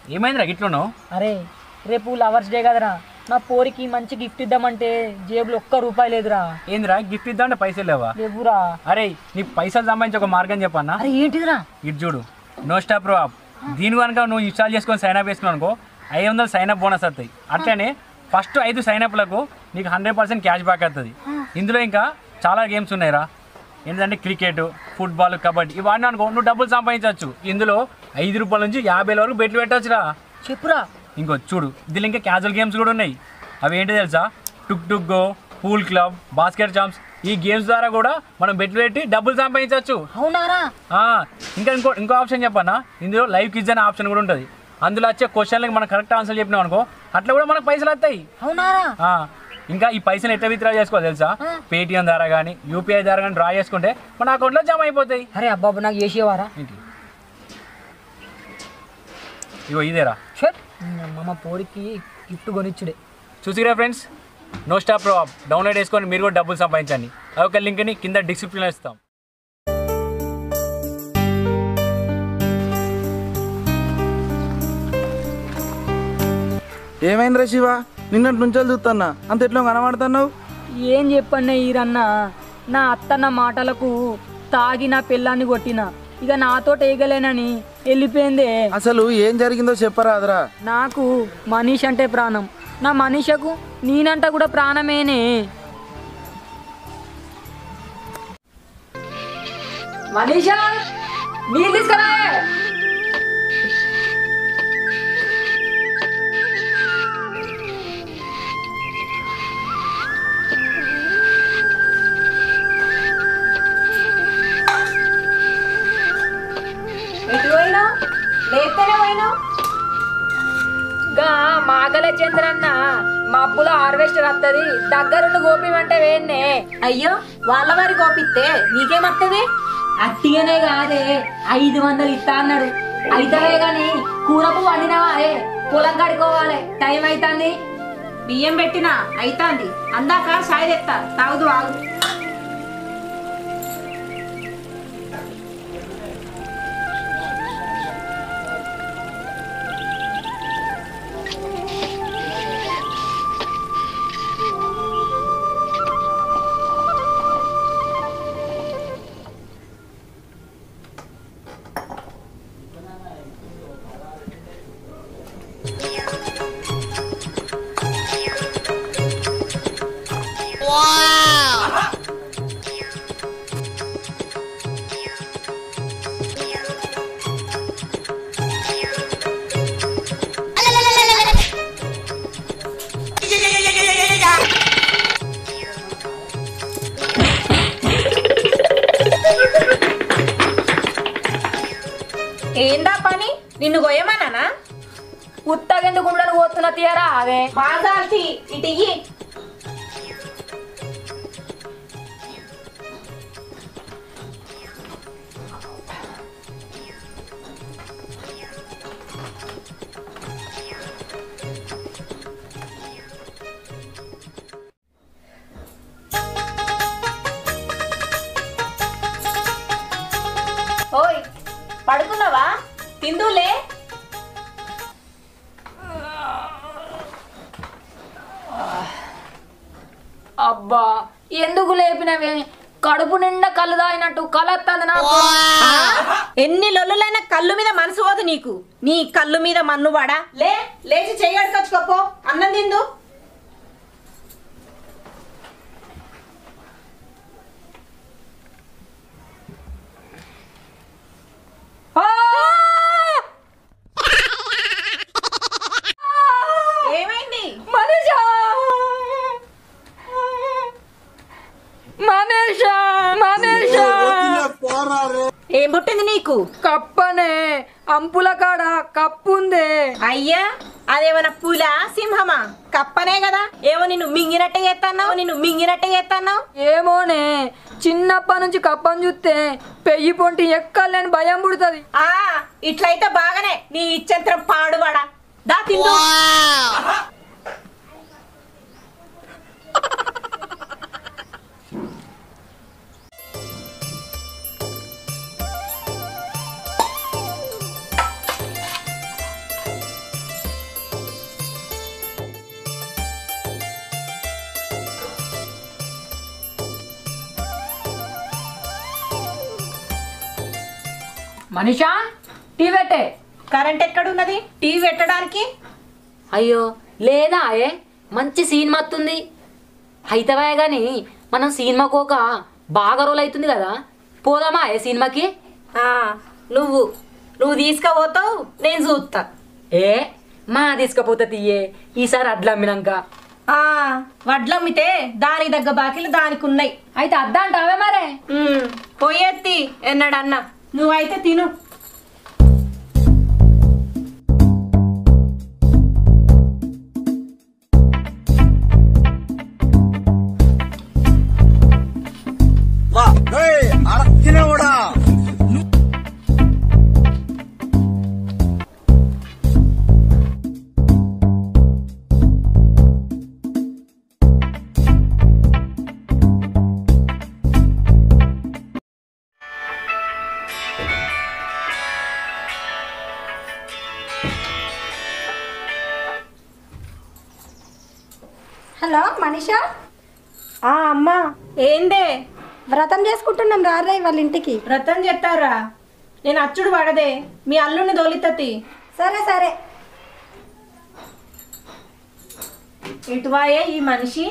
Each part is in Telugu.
ఏమైందిరా గిట్లున్నావు అరే రేపు లవర్స్ డే కదరా నా పోరికి మంచి గిఫ్ట్ ఇద్దామంటే జేబులో ఒక్క రూపాయి లేదురా ఏందిరా గిఫ్ట్ ఇద్దామంటే పైసలు లేవా లేవురా అరే నీ పైసలు సంబంధించి ఒక మార్గం చెప్పన్నా అరే ఏంటిదిరా ఇటు చూడు నో స్టాప్ ప్రో యాప్ దీని కనుక నువ్వు ఇన్స్టాల్ చేసుకొని సైన్ అప్ చేసుకున్నావు అనుకో ఐదు వందలు సైన్ అప్ బోనస్ వస్తాయి అట్లనే ఫస్ట్ ఐదు సైన్ అప్లకు నీకు హండ్రెడ్ పర్సెంట్ క్యాష్ బ్యాక్ వస్తుంది ఇందులో ఇంకా చాలా గేమ్స్ ఉన్నాయిరా ఏంటంటే క్రికెట్ ఫుట్బాల్ కబడ్డీ ఇవన్నీ అనుకో నువ్వు డబ్బులు సంపాదించవచ్చు ఇందులో ఐదు రూపాయల నుంచి యాభై వరకు బెట్లు పెట్టవచ్చురా చెప్పురా ఇంకో చూడు దీనిలో ఇంకా క్యాజువల్ గేమ్స్ కూడా ఉన్నాయి అవి ఏంటి తెలుసా tuk tuk go pool club basket champs ఈ గేమ్స్ ద్వారా కూడా మనం బెట్లు పెట్టి డబ్బులు సంపాదించవచ్చు అవునారా ఆ, ఇంకా ఇంకో ఇంకో ఆప్షన్ చెప్పన్నా ఇందులో లైవ్ క్విజ్ అనే ఆప్షన్ కూడా ఉంటుంది అందులో వచ్చే క్వశ్చన్లకి మనం కరెక్ట్ ఆన్సర్ చెప్పినాం అనుకో అట్లా కూడా మనకు పైసలు వస్తాయి అవునారా ఆ, ఇంకా ఈ పైసలు ఎట్లా విత్డ్రా చేసుకోవాలి తెలుసా పేటిఎం ద్వారా కానీ యూపీఐ ద్వారా కానీ డ్రా చేసుకుంటే మన అకౌంట్లో జమ అయిపోతాయి అరే అబ్బాబు నాకు చేసేవారా ఏంటి ఇగో ఇదేరా షట్ మా పోరికి గిఫ్ట్ కొనిచ్చుడే చూసిరా friends no stop pro app download చేసుకొని మీరు కూడా డబ్బులు సంపాదించండి ఆ ఒక లింక్ని కింద డిస్క్రిప్షన్లో ఇస్తాం ఏమైందిరా శివ నిన్నటి నుంచి చూస్తున్నా అంత ఎట్లా కనబడుతున్నావు ఏం చెప్పన్నా ఈరన్న నా అత్తన్న మాటలకు తాగి నా పిల్లాన్ని కొట్టిన ఇక నాతో ఏగలేనని వెళ్ళిపోయిందే అసలు ఏం జరిగిందో చెప్పరాదురా నాకు మనీష్ అంటే ప్రాణం నా మనీషకు నేనంట కూడా ప్రాణమేనే మనీషా నీళ్ళు తీసుకురా ఎటు పోయినావు లేస్తేనే పోయినావు గా మాగల చంద్రన్న మబ్బుల హార్వెస్టర్ వస్తుంది దగ్గరుండి గోపిమంటే వేన్నే అయ్యో వాళ్ళ వారి కోపిస్తే నీకేమత్తది అట్టిగానే కాదే ఐదు వందలు ఇస్తా అన్నాడు అయితవే గాని కూరకు వండినవా ఏ పొలం కడుకోవాలి టైం అవుతుంది బియ్యం పెట్టినా అయితాంది అందాక సాయి తెత్తా తాగుదు ఆగు ఏందా పని నిన్ను కొయ్యమన్నానా ఉత్తగెందుకు ఉండని పోతున్నా తీయరా అవే బాజాల్సి ఇటు ఇయ్యి ఓయ్ పడుకున్నావా తిందులే అబ్బా ఎందుకు లేపినవే కడుపు నిండా కళ్ళు తాగినట్టు కలత్తంది నాకు ఎన్ని లొల్లులైనా కళ్ళు మీద మనసు పోదు నీకు నీ కళ్ళు మీద మన్ను వాడా లే లేచి చేయగడుకొచ్చుకోపో అన్నం తిందు ఆ! ఏమైంది మనీషా మనీషా మనీషా ఏం పుట్టింది నీకు కప్పనే అంపుల కాడ కప్పుందే అయ్యా అదేమన్నా పుల సింహమా కప్పనే కదా ఏమో నిన్ను మింగినట్టే చేస్తున్నావు నిన్ను మింగినట్టే చేస్తున్నావు ఏమోనే చిన్నప్పటి నుంచి కప్పని చూస్తే పెయ్యి పొంటి ఎక్కలేని భయం పుడుతుంది ఆ ఇట్లయితే బాగానే నీ ఇచ్చంత్రం పాడువాడా దా తిందు మనీషా టీ పెట్టే కరెంట్ ఎక్కడున్నది టీవీ పెట్టడానికి అయ్యో లేదా ఏ మంచి సినిమా వస్తుంది అయితవే కానీ మనం సినిమాకు ఒక బాగా రోజులు అవుతుంది కదా పోదామా ఏ సినిమాకి ఆ, నువ్వు నువ్వు తీసుకుపోతావు నేను చూస్తా ఏ మా తీసుకపోతే తీయే ఈసారి అడ్లు అమ్మినాక ఆ, వడ్లమ్మితే దానికి దగ్గ బాకీలు దానికి ఉన్నాయి అయితే అద్దా అంటావే మరే ఉమ్, పోయేత్తి ఎన్నడన్న నువ్వైతే తిను హలో మనీషా ఆ అమ్మా ఏందే వ్రతం చేసుకుంటున్నాం రారే వాళ్ళ ఇంటికి వ్రతం చెప్తారా నేను అచ్చుడు పడదే మీ అల్లుని దోలితతి సరే సరే ఇటువాయే ఈ మనిషి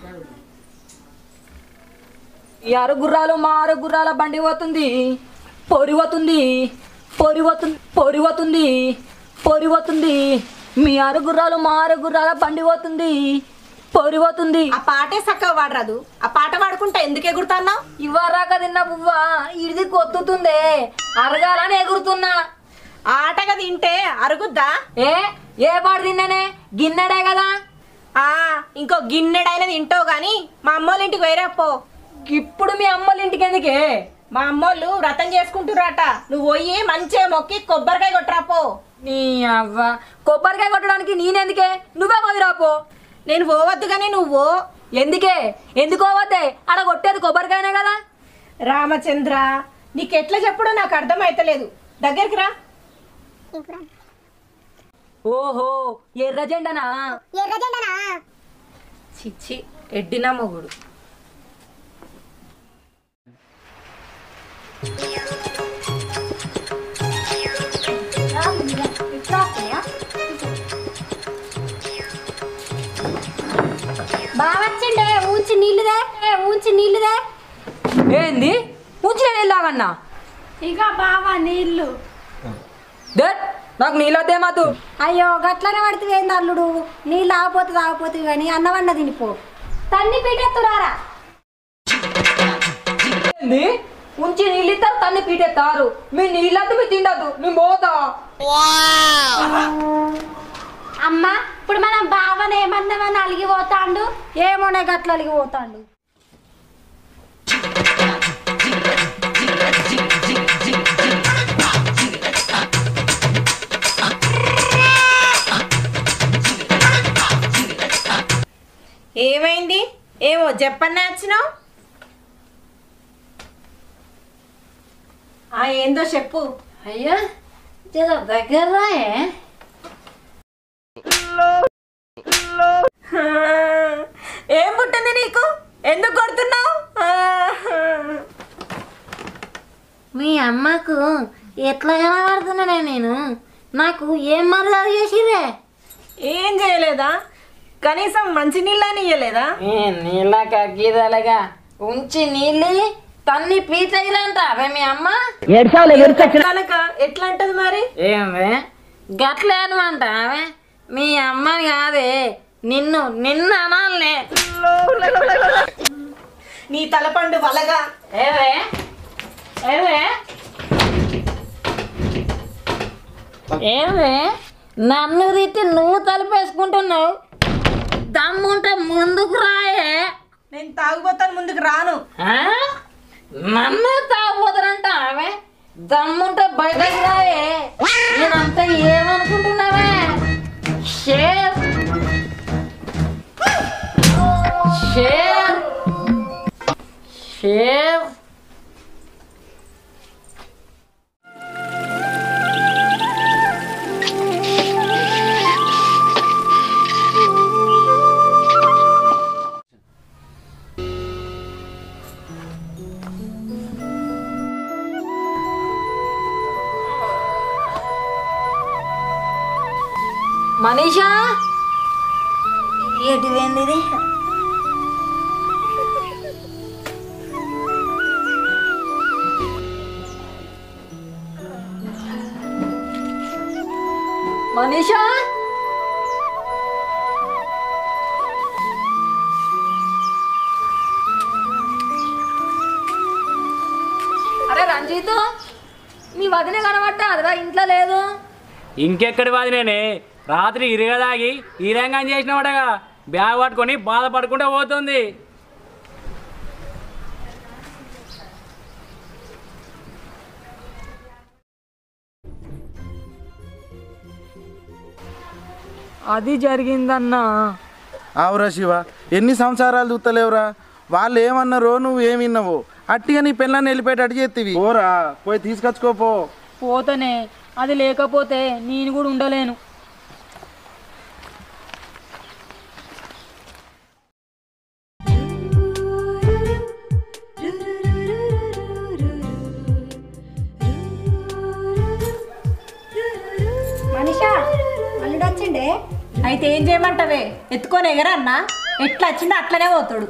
ఈ ఆరు గుర్రాలు మా ఆరు గుర్రాల బండి పోతుంది పొరిపోతుంది పొరిపోతుంది పొరిపోతుంది పొరిపోతుంది మీ ఆరు గుర్రాలు మా ఆరు గుర్రాల బండి పోతుంది పొరిపోతుంది ఆ పాటే చక్కగా వాడరాదు ఆ పాట పాడుకుంటా ఎందుకు ఎగురుతున్నావు ఇవ్వరాక తిన్న పువ్వ ఇది కొత్తుతుందే అరగాలని ఎగురుతున్నా ఆటగా తింటే అరుగుద్దా ఏ ఏ పాడు తిన్నానే గిన్నెడే కదా ఆ ఇంకో గిన్నెడైనా తింటావు గాని మా అమ్మోళ్ళ ఇంటికి వేరే పో ఇప్పుడు మీ అమ్మల ఇంటికి ఎందుకే మా అమ్మోళ్ళు వ్రతం చేసుకుంటురాట నువ్వు పోయి మంచిగా మొక్కి కొబ్బరికాయ కొట్టరా పో నీ అవ్వ కొబ్బరికాయ కొట్టడానికి నేనెందుకే నువ్వే మొదరాపో నేను పోవద్దు కానీ నువ్వు ఎందుకే ఎందుకోవద్దే ఆడ కొట్టేది కొబ్బరికాయనే కదా రామచంద్ర నీకెట్లా చెప్పుడో నాకు అర్థం అయితలేదు దగ్గరికి రా ఓహో ఎర్ర జెండనా చిచ్చి ఎడ్డినా మొగుడు బావచ్చిండే ఊంచి నీళ్ళుదే ఏ, ఊంచి నీళ్ళుదే ఏంది ఉంచిన నీళ్ళాగన్నా ఇక బావా నీళ్ళు దట్ నాకు నీళ్ళొద్దే మాతు అయ్యో గట్లనే పడితే ఏంది అల్లుడు నీళ్ళు ఆగిపోతే ఆగిపోతే కానీ అన్నవన్న తినిపో తన్ని పీటెత్తురారా ఏంది ఉంచి నీళ్ళు ఇస్తారు తన్ని పీటెత్తారు మీ నీళ్ళద్దు మీ తిండద్దు మేము పోతా అమ్మ ఇప్పుడు మనం బావని ఏమన్నామని అలిగిపోతాండు ఏమోనే గట్ల అలిగిపోతాండు ఏమైంది ఏమో చెప్పన్నా వచ్చినావు ఆ ఏందో చెప్పు అయ్యా జర దగ్గర ఆ, ఏం పుట్టింది నీకు ఎందుకు కొడుతున్నావు ఆ, మీ అమ్మకు ఎట్లా కనబడుతున్నానే నేను నాకు ఏం మర్యాద చేసిరే ఏం చేయలేదా కనీసం మంచి నీళ్ళని ఇయ్యలేదా నీళ్ళ కగ్గీదలగా ఉంచి నీళ్ళు తన్ని పీటైలంట అవే మీ అమ్మ కనుక ఎట్లా అంటది మరి ఏమే గట్లేను అంట ఆమె మీ అమ్మని కాదే నిన్ను నిన్ను అనాలనే నీ తలపండు వలగా ఏవే ఏవే ఏవే నన్ను తిట్టి నువ్వు తలుపేసుకుంటున్నావు దమ్ముంటే ముందుకు రాయే నేను తాగుబోతాను ముందుకు రాను ఆ? నన్ను తాగుపోతారంట ఆమె దమ్ముంటే బయటకు రాయే నేనంతా ఏమనుకుంటున్నావే షేర్ షేర్ షేర్ మనీషా ఎటు పోయింది ఇది మనీషా అరే రంజిత్ మీ వదిన కనబట్టా అదిరా ఇంట్లో లేదు ఇంకెక్కడి వాది నేనే రాత్రి ఇరగదాగి ఈరంగం చేసినవాడగా బ్యాగ్ పట్టుకొని బాధపడుకుంటూ పోతుంది అది జరిగిందన్నా ఆవురా శివ ఎన్ని సంసారాలు చూస్తలేవురా వాళ్ళు ఏమన్నారో నువ్వు ఏమి విన్నావో అట్టిగా నీ పిల్లని వెళ్ళిపోయేటట్టు చేతివి ఓరా పోయి తీసుకొచ్చుకోపో పోతనే అది లేకపోతే నేను కూడా ఉండలేను మనిషా అల్లుడు వచ్చిండే అయితే ఏం చేయమంటావే ఎత్తుకొని ఎగరన్నా ఎట్లా వచ్చిందో అట్లనే పోతాడు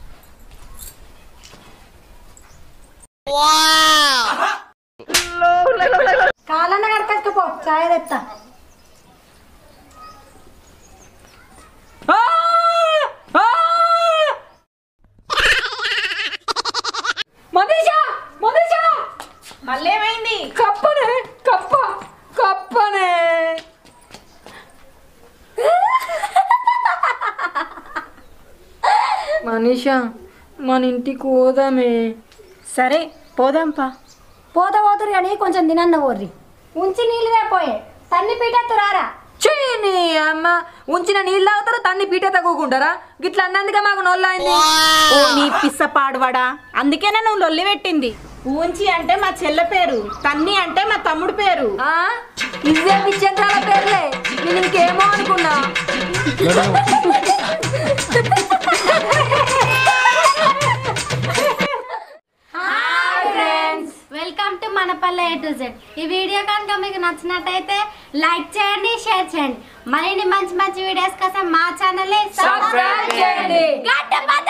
కాలన్న కడకచ్చుకోపో చాయ్ తెత్తా మనీషా మనీషా మళ్ళీ ఏమైంది కప్పనే కప్ప కప్పనే మనీషా మన ఇంటికి పోదామే సరే పోదాంపా పోత పోతురు కానీ కొంచెం తినన్న ఓర్రి ఉంచి నీళ్ళుదే పోయే తన్ని పీటెత్తు రారా చీని అమ్మ ఉంచిన నీళ్ళు తాగుతారు తన్ని పీట తగ్గుకుంటారా గిట్ల అన్నందుకే మాకు నొల్లైంది ఓ నీ పిస్స పాడువాడా అందుకేనే నువ్వు లొల్లి పెట్టింది ఊంచి అంటే మా చెల్ల పేరు తన్ని అంటే మా తమ్ముడు పేరు ఆ ఇవే విచిత్రాల పేర్లే నేను ఇంకేమో అనుకున్నా welcome to Manapalle A to Z ఈ వీడియో కనుక మీకు నచ్చినట్టయితే లైక్ చేయండి షేర్ చేయండి మరిన్ని మంచి మంచి వీడియోస్ కోసం మా ఛానల్ Subscribe చేయండి. గంట